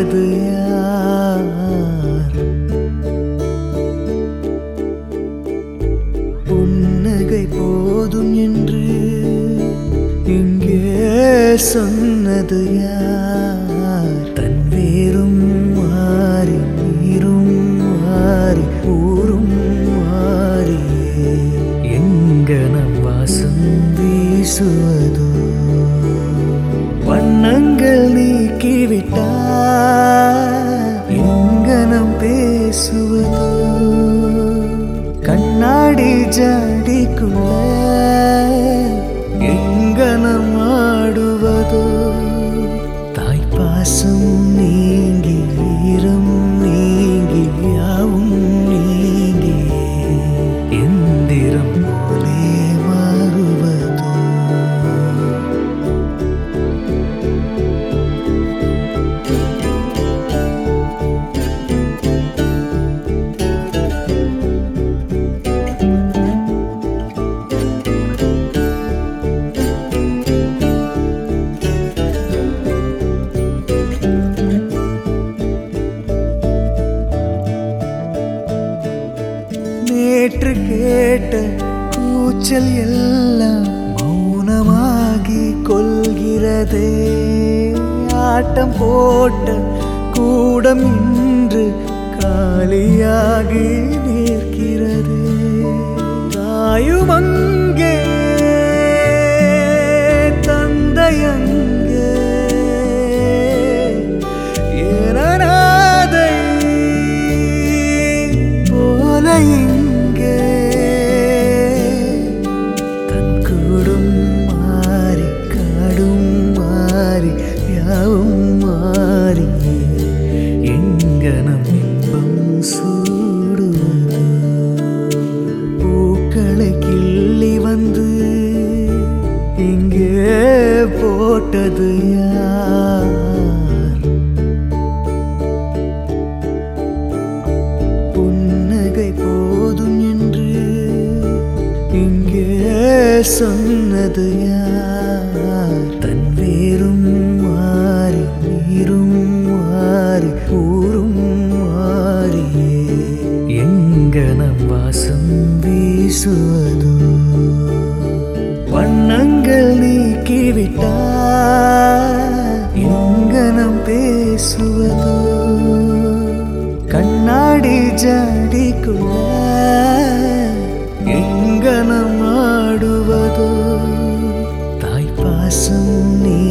போட்டது யார் புன்னகை போதும் என்று இங்கே சொன்னது யார் தன் வேரும் மாறி நீரும் மாறி ஊரும் மாறியே எங்க நம் வாசம் வீசுவதோ வண்ணங்கள் நீக்கிவிட்டார் எங்கனம் பேசுவதோ கண்ணாடி ஜாடிக்குள்ள எங்கனம் ஆடுவதோ தாய்ப்பாசம் நீங்கி ஈரம் நீங்கி யாவும் நீங்கி எந்திரம் போலே மாறுவதோ நேற்று கேட்ட கூச்சல் எல்லாம் மௌனமாகி கொள்கிறதே ஆட்டம் போட்ட கூடம் இன்று காலியாகி நிற்கிறதே தாயும் அங்கே தந்தையங்கே ஏனநாதை போல இங்கே தன் கூடும் மாறி காடும் மாறி யாவும் மாறி எங்கனம் இன்பம் சூடுவது பூக்களை கிள்ளி வந்து இங்கே போட்டது யார் புன்னகை போதும் என்று இங்கே சொன்னது யார் தன் வேரும் மாறி நீரும் மாறி ஊரும் மாறியே எங்க நம் வாசம் வீசுவதோ வண்ணங்கள் நீக்கிவிட்டார் எங்கனம் பேசுவதோ கண்ணாடி ஜாடிக்குள்ள எங்கனம் ஆடுவதோ தாய்ப்பாசம் நீ